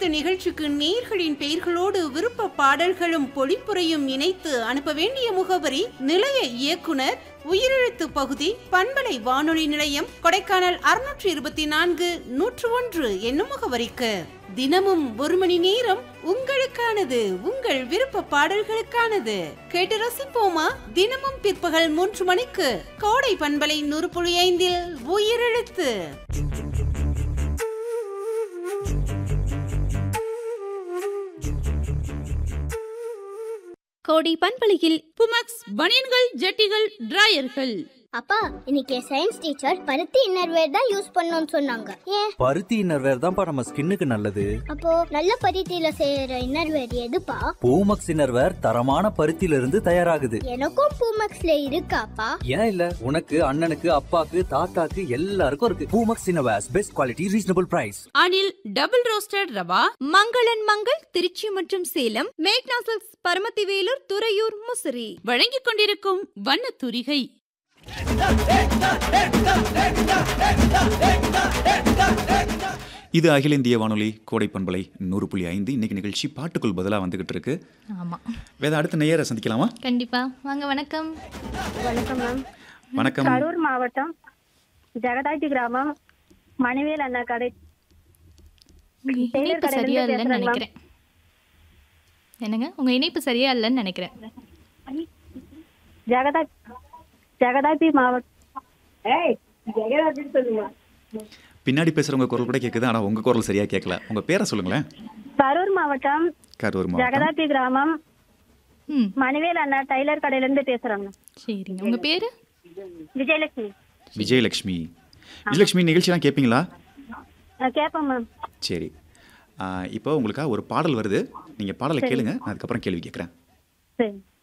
மிக்க நிகழ்ச்சிக்கு நேர்களின் பெயர்களோடு விருப்ப பாடல்களும் பொழிப்புரையும் இணைத்து அனுப்ப வேண்டிய முகவரி நிலைய இயக்குனர் உயிரெழுத்து பகுதி பண்பலை வானொலி நிலையம் கொடைக்கானல் அறுநூற்றி இருபத்தி நான்கு நூற்று ஒன்று என்னும் முகவரிக்கு தினமும் ஒரு மணி நேரம் உங்களுக்கானது உங்கள் விருப்ப பாடல்களுக்கானது கேட்டு ரசிப்போமா தினமும் பிற்பகல் மூன்று மணிக்கு கோடை பண்பலை நூறு புள்ளி ஐந்தில் உயிரெழுத்து கோடி பண்பலையில் புமக்ஸ் பனியன்கள் ஜட்டிகள் டிராயர்கள் அப்பா இன்னைக்கு சயின்ஸ் டீச்சர் பருத்தி இன்னர்வேர் தான் யூஸ் பண்ணணும்னு சொன்னாங்க ஏன் பருத்தி இன்னர்வேர் தான்ப்பா நம்ம ஸ்கின்னுக்கு நல்லது அப்போ நல்ல பருத்தியில செய்யற இன்னர்வேர் எதுப்பா பூமக்ஸ் இன்னர்வேர் தரமான பருத்தியில இருந்து தயாராகுது எனக்கும் பூமக்ஸ்ல இருக்காப்பா ஏன் இல்ல உனக்கு அண்ணனுக்கு அப்பாக்கு தாத்தாக்கு எல்லாருக்கும் இருக்கு Poomex innerwears best quality reasonable price Anil double roasted ரவா மங்களன் மங்கள் திருச்சி மற்றும் சேலம் மேக்னா சில்க்ஸ் பரமத்திவேலூர் துறையூர் முசிறி வழங்கிக் கொண்டிருக்கும் வண்ண துரிகை இது அகில இந்திய வானொலி கோடை பண்பலை நூறு புள்ளி ஐந்து இன்னைக்கு நிகழ்ச்சி பாட்டுக்குள் பதிலாக வந்துகிட்டு இருக்கு ஆமா வேத அடுத்த நேயரை சந்திக்கலாமா கண்டிப்பா வாங்க வணக்கம் வணக்கம் மேம் வணக்கம் கரூர் மாவட்டம் ஜெகதாட்டி கிராமம் மணிவேல் அண்ணா கடை உங்க இணைப்பு சரியா இல்லைன்னு நினைக்கிறேன் என்னங்க உங்க இணைப்பு சரியா இல்லைன்னு நினைக்கிறேன் ஜெகதா ஜெகதாட்டி மாவட்டம் ஏய் ஜெகதாட்டின்னு சொல்லுங்க பின்னாடி பேசுறவங்க குரல் கூட கேட்குது ஆனால் உங்க குரல் சரியா கேட்கல உங்க பேரை சொல்லுங்களேன் கரூர் மாவட்டம் கரூர் மாவட்டம் ஜெகதாட்டி கிராமம் ம் மணிவேல் அண்ணா டைலர் கடையில இருந்து பேசுறாங்க சரிங்க உங்க பேரு விஜயலட்சுமி விஜயலட்சுமி விஜயலட்சுமி நிகழ்ச்சிலாம் கேட்பீங்களா நான் கேட்பேன் மேம் சரி ஆ, இப்போ உங்களுக்காக ஒரு பாடல் வருது நீங்கள் பாடலை கேளுங்க நான் அதுக்கப்புறம் கேள்வி கேட்குறேன் சரி